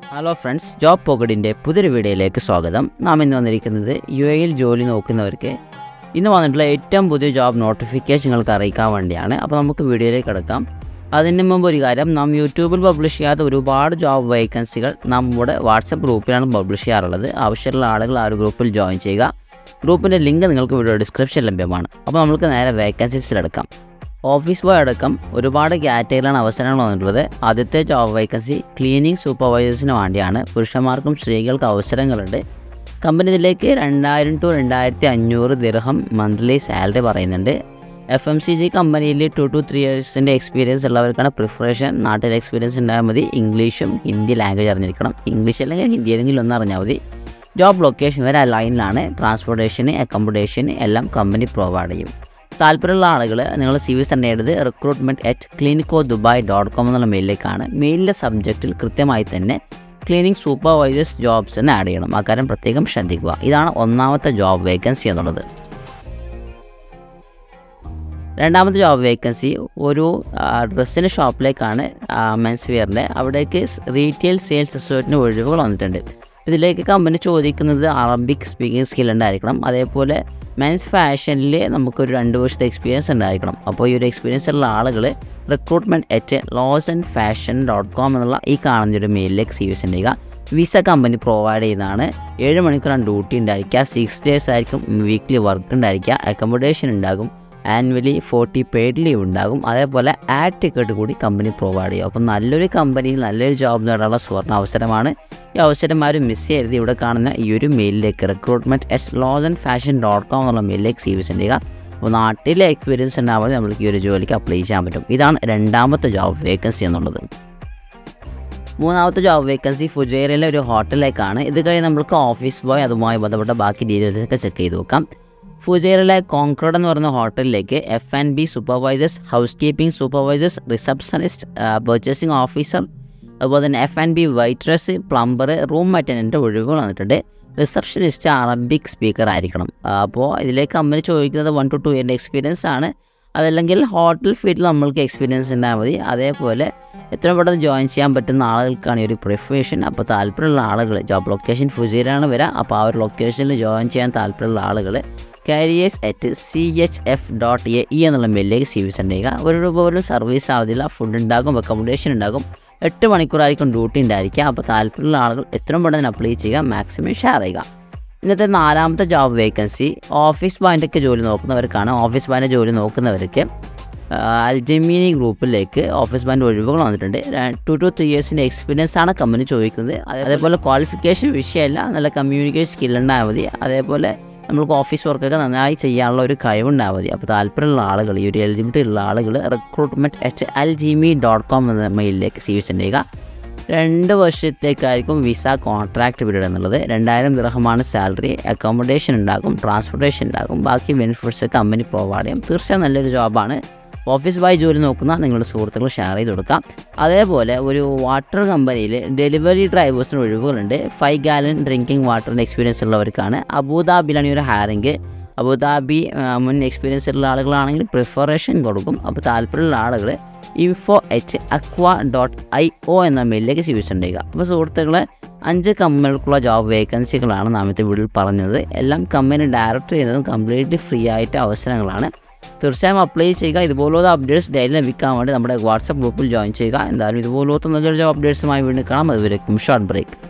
hello friends job പോക്കറ്റിൻ്റെ പുതിയൊരു വീഡിയോയിലേക്ക് സ്വാഗതം നാം ഇന്ന് വന്നിരിക്കുന്നത് യു എയിൽ ജോലി നോക്കുന്നവർക്ക് ഇന്ന് വന്നിട്ടുള്ള ഏറ്റവും പുതിയ ജോബ് നോട്ടിഫിക്കേഷൻ നിങ്ങൾക്ക് അറിയിക്കാൻ വേണ്ടിയാണ് അപ്പോൾ നമുക്ക് വീഡിയോയിലേക്ക് കിടക്കാം അതിന് മുമ്പ് ഒരു കാര്യം നാം യൂട്യൂബിൽ പബ്ലിഷ് ചെയ്യാത്ത ഒരുപാട് ജോബ് വേക്കൻസികൾ നമ്മുടെ വാട്സപ്പ് ഗ്രൂപ്പിലാണ് പബ്ലിഷ് ചെയ്യാറുള്ളത് ആവശ്യമുള്ള ആളുകൾ ആ ഒരു ഗ്രൂപ്പിൽ ജോയിൻ ചെയ്യുക ഗ്രൂപ്പിൻ്റെ ലിങ്ക് നിങ്ങൾക്ക് വീഡിയോ ഡിസ്ക്രിപ്ഷൻ ലഭ്യമാണ് അപ്പോൾ നമുക്ക് നേരെ വേക്കൻസീസിലെടുക്കാം ഓഫീസ് ബോയ് അടക്കം ഒരുപാട് കാറ്റഗറിയിലാണ് അവസരങ്ങൾ വന്നിട്ടുള്ളത് ആദ്യത്തെ ജോബ് വേക്കൻസി ക്ലീനിങ് സൂപ്പർവൈസേഴ്സിന് വേണ്ടിയാണ് പുരുഷന്മാർക്കും സ്ത്രീകൾക്ക് അവസരങ്ങളുണ്ട് കമ്പനി ഇതിലേക്ക് രണ്ടായിരം ടു രണ്ടായിരത്തി അഞ്ഞൂറ് ദിർഹം മന്ത്ലി സാലറി പറയുന്നുണ്ട് എഫ് എം സി ജി കമ്പനിയിൽ ടു ടു ത്രീ ഇയേഴ്സിൻ്റെ എക്സ്പീരിയൻസ് ഉള്ളവർക്കാണ് പ്രിഫറേഷൻ നാട്ടിൽ എക്സ്പീരിയൻസ് ഉണ്ടായാൽ മതി ഇംഗ്ലീഷും ഹിന്ദി ലാംഗ്വേജ് അറിഞ്ഞിരിക്കണം ഇംഗ്ലീഷ് അല്ലെങ്കിൽ ഹിന്ദി ഏതെങ്കിലും ഒന്ന് അറിഞ്ഞാൽ മതി ജോബ് ലൊക്കേഷൻ വരെ ആ ലൈനിലാണ് ട്രാൻസ്പോർട്ടേഷന് അക്കോമഡേഷന് എല്ലാം കമ്പനി പ്രൊവൈഡ് ചെയ്യും താല്പര്യമുള്ള ആളുകൾ നിങ്ങൾ സി വി സെൻഡ് ചെയ്യേണ്ടത് recruitment at Clinico Dubai dot com എന്നുള്ള മെയിലിലേക്കാണ് മെയിലിലെ സബ്ജക്റ്റിൽ കൃത്യമായി തന്നെ ക്ലീനിങ് സൂപ്പർവൈസേഴ്സ് ജോബ്സ് എന്ന് ആഡ് ചെയ്യണം ആ കാര്യം പ്രത്യേകം ശ്രദ്ധിക്കുക ഇതാണ് ഒന്നാമത്തെ ജോബ് വേക്കൻസി എന്നുള്ളത് രണ്ടാമത്തെ ജോബ് വേക്കൻസി ഒരു ഡ്രസ്സിൻ്റെ ഷോപ്പിലേക്കാണ് മെൻസ് വെയറിൻ്റെ അവിടേക്ക് റീറ്റെയിൽ സെയിൽസ് അസോസിയേറ്റിന് ഒഴിവുകൾ വന്നിട്ടുണ്ട് ഇതിലേക്ക് കമ്പനി ചോദിക്കുന്നത് അറബിക് സ്പീക്കിംഗ് സ്കിൽ ഉണ്ടായിരിക്കണം അതേപോലെ മെൻസ് ഫാഷനിൽ നമുക്കൊരു രണ്ട് വർഷത്തെ എക്സ്പീരിയൻസ് ഉണ്ടായിരിക്കണം അപ്പോൾ ഈ ഒരു എക്സ്പീരിയൻസ് ഉള്ള ആളുകൾ recruitment at loss and fashion dot com എന്നുള്ള ഈ കാണുന്ന ഒരു മെയിലിലേക്ക് സി വി സെൻഡ് ചെയ്യുക വിസ കമ്പനി പ്രൊവൈഡ് ചെയ്യുന്നതാണ് ഏഴ് മണിക്കൂറാണ് ഡ്യൂട്ടി ഉണ്ടായിരിക്കുക സിക്സ് ഡേയ്സ് ആയിരിക്കും വീക്ക്ലി വർക്ക് ഉണ്ടായിരിക്കുക അക്കോമഡേഷൻ ഉണ്ടാകും ആനുവലി ഫോർട്ടി പെയ്ഡ് ലീവ് ഉണ്ടാകും അതേപോലെ ആഡ് ടിക്കറ്റ് കൂടി കമ്പനി പ്രൊവൈഡ് ചെയ്യും അപ്പോൾ നല്ലൊരു കമ്പനിയിൽ നല്ലൊരു ജോബ് നേടാനുള്ള സുവർണ്ണ അവസരമാണ് ഈ അവസരം ആരും മിസ് ചെയ്യരുത് ഇവിടെ കാണുന്ന ഈ ഒരു മെയിലിലേക്ക് recruitment S loss and fashion dot com എന്നുള്ള മെയിലിലേക്ക് സി വി സെൻഡ് ചെയ്യുക അപ്പോൾ നാട്ടിലെ എക്സ്പീരിയൻസ് ഉണ്ടാവുമ്പോൾ നമ്മൾക്ക് ഈ ഒരു ജോലിക്ക് അപ്ലൈ ചെയ്യാൻ പറ്റും ഇതാണ് രണ്ടാമത്തെ ജോബ് വേക്കൻസി എന്നുള്ളത് മൂന്നാമത്തെ ജോബ് വേക്കൻസി ഫുജേരയിലെ ഒരു ഹോട്ടലിലേക്കാണ് ഇത് കഴിഞ്ഞ് നമ്മൾക്ക് ഓഫീസ് ബോയ് അതുമായി ബന്ധപ്പെട്ട ബാക്കി ഡീറ്റെയിൽസ് ഒക്കെ ചെക്ക് ചെയ്ത് നോക്കാം ഫുജേറിലെ കോൺക്രോഡ് എന്ന് പറയുന്ന ഹോട്ടലിലേക്ക് F and B supervisors housekeeping supervisors receptionist purchasing officer അതുപോലെ തന്നെ F and B waitress plumber room attendant ഒഴിവുകൾ വന്നിട്ടുണ്ട് റിസപ്ഷനിസ്റ്റ് അറബിക് സ്പീക്കർ ആയിരിക്കണം അപ്പോൾ ഇതിലേക്ക് കമ്പനി ചോദിക്കുന്നത് വൺ ടു ടു ഇയറിൻ്റെ എക്സ്പീരിയൻസ് ആണ് അതല്ലെങ്കിൽ ഹോട്ടൽ ഫീൽഡിൽ നമ്മൾക്ക് എക്സ്പീരിയൻസ് ഉണ്ടായാൽ മതി അതേപോലെ എത്രയും പെട്ടെന്ന് ജോയിൻ ചെയ്യാൻ പറ്റുന്ന ആളുകൾക്കാണ് ഈ ഒരു പ്രിഫറേഷൻ അപ്പോൾ താല്പര്യമുള്ള ആളുകൾ ജോബ് ലൊക്കേഷൻ ഫുജിയിലാണ് വരിക അപ്പോൾ ആ ഒരു ലൊക്കേഷനിൽ ജോയിൻ ചെയ്യാൻ താല്പര്യമുള്ള ആളുകൾ careers at C H F dot A E എന്നുള്ള മെയിലേക്ക് സി വി സെൻഡ് ചെയ്യുക ഒരു രൂപ പോലും സർവീസ് ആവതില്ല ഫുഡ് ഉണ്ടാകും അക്കോമഡേഷൻ ഉണ്ടാകും എട്ട് മണിക്കൂറായിരിക്കും ഡ്യൂട്ടി ഉണ്ടായിരിക്കുക അപ്പോൾ താല്പര്യമുള്ള ആളുകൾ എത്രയും പെട്ടെന്ന് അപ്ലൈ ചെയ്യുക മാക്സിമം ഷെയർ ചെയ്യുക ഇന്നത്തെ നാലാമത്തെ ജോബ് വേക്കൻസി ഓഫീസ് ബാൻഡൊക്കെ ജോലി നോക്കുന്നവർക്കാണ് ഓഫീസ് ബാൻഡ് ജോലി നോക്കുന്നവർക്ക് അൽജമീനി ഗ്രൂപ്പിലേക്ക് ഓഫീസ് ബാൻഡ് ഒഴിവുകൾ വന്നിട്ടുണ്ട് ടു ടു ത്രീ ഇയേഴ്സിൻ്റെ എക്സ്പീരിയൻസ് ആണ് കമ്പനി ചോദിക്കുന്നത് അതേപോലെ ക്വാളിഫിക്കേഷൻ വിഷയമല്ല നല്ല കമ്മ്യൂണിക്കേഷൻ സ്കിൽ ഉണ്ടായാൽ മതി അതേപോലെ നമുക്ക് ഓഫീസ് വർക്കൊക്കെ നന്നായി ചെയ്യാനുള്ള ഒരു കഴിവുണ്ടായാൽ മതി അപ്പോൾ താല്പര്യമുള്ള ആളുകൾ ഈ ഒരു എലിജിബിലിറ്റി ഉള്ള ആളുകൾ recruitment at L G me dot com എന്ന മെയിലിലേക്ക് സി സെൻഡ് ചെയ്യുക രണ്ട് വർഷത്തേക്കായിരിക്കും വിസ കോൺട്രാക്റ്റ് പീരീഡ് എന്നുള്ളത് രണ്ടായിരം ഗ്രഹമാണ് സാലറി അക്കോമഡേഷൻ ഉണ്ടാകും ട്രാൻസ്പോർട്ടേഷൻ ഉണ്ടാകും ബാക്കി ബെനിഫിറ്റ്സ് കമ്പനി പ്രൊവൈഡ് ചെയ്യും തീർച്ചയായും നല്ലൊരു ജോബാണ് ഓഫീസ് ബോയ് ജോലി നോക്കുന്ന നിങ്ങളുടെ സുഹൃത്തുക്കൾ ഷെയർ ചെയ്ത് കൊടുക്കാം അതേപോലെ ഒരു വാട്ടർ കമ്പനിയിൽ ഡെലിവറി ഡ്രൈവേഴ്സിന് ഒഴിവുകളുണ്ട് ഫൈവ് ഗാലൻ ഡ്രിങ്കിങ് വാട്ടറിൻ്റെ എക്സ്പീരിയൻസ് ഉള്ളവർക്കാണ് അബുദാബിയിലാണ് ഈ ഒരു ഹയറിങ് അബുദാബി മുൻ എക്സ്പീരിയൻസ് ഉള്ള ആളുകളാണെങ്കിൽ പ്രിഫറേഷൻ കൊടുക്കും അപ്പോൾ താല്പര്യമുള്ള ആളുകൾ info H aqua dot I O എന്ന മെയിലിലേക്ക് സ്വീകരിച്ചിട്ടുണ്ട് ചെയ്യുക അപ്പോൾ സുഹൃത്തുക്കളെ അഞ്ച് കമ്പനികൾക്കുള്ള ജോബ് വേക്കൻസികളാണ് നാം ഇത്തെ വീട്ടിൽ പറഞ്ഞത് എല്ലാം കമ്പനി ഡയറക്റ്റ് ചെയ്യുന്നതും കംപ്ലീറ്റ്ലി ഫ്രീ ആയിട്ട് അവസരങ്ങളാണ് തീർച്ചയായും അപ്ലൈ ചെയ്യുക ഇതുപോലത്തെ അപ്ഡേറ്റ്സ് ഡെയിലി ലഭിക്കാൻ വേണ്ടി നമ്മുടെ വാട്സപ്പ് ഗ്രൂപ്പിൽ ജോയിൻ ചെയ്യുക എന്തായാലും ഇതുപോലത്തെ നല്ലൊരു ജോബ് അപ്ഡേറ്റ്സുമായി വീണ്ടും കാണാം അതുവരെയും ഷോർട്ട് ബ്രേക്ക്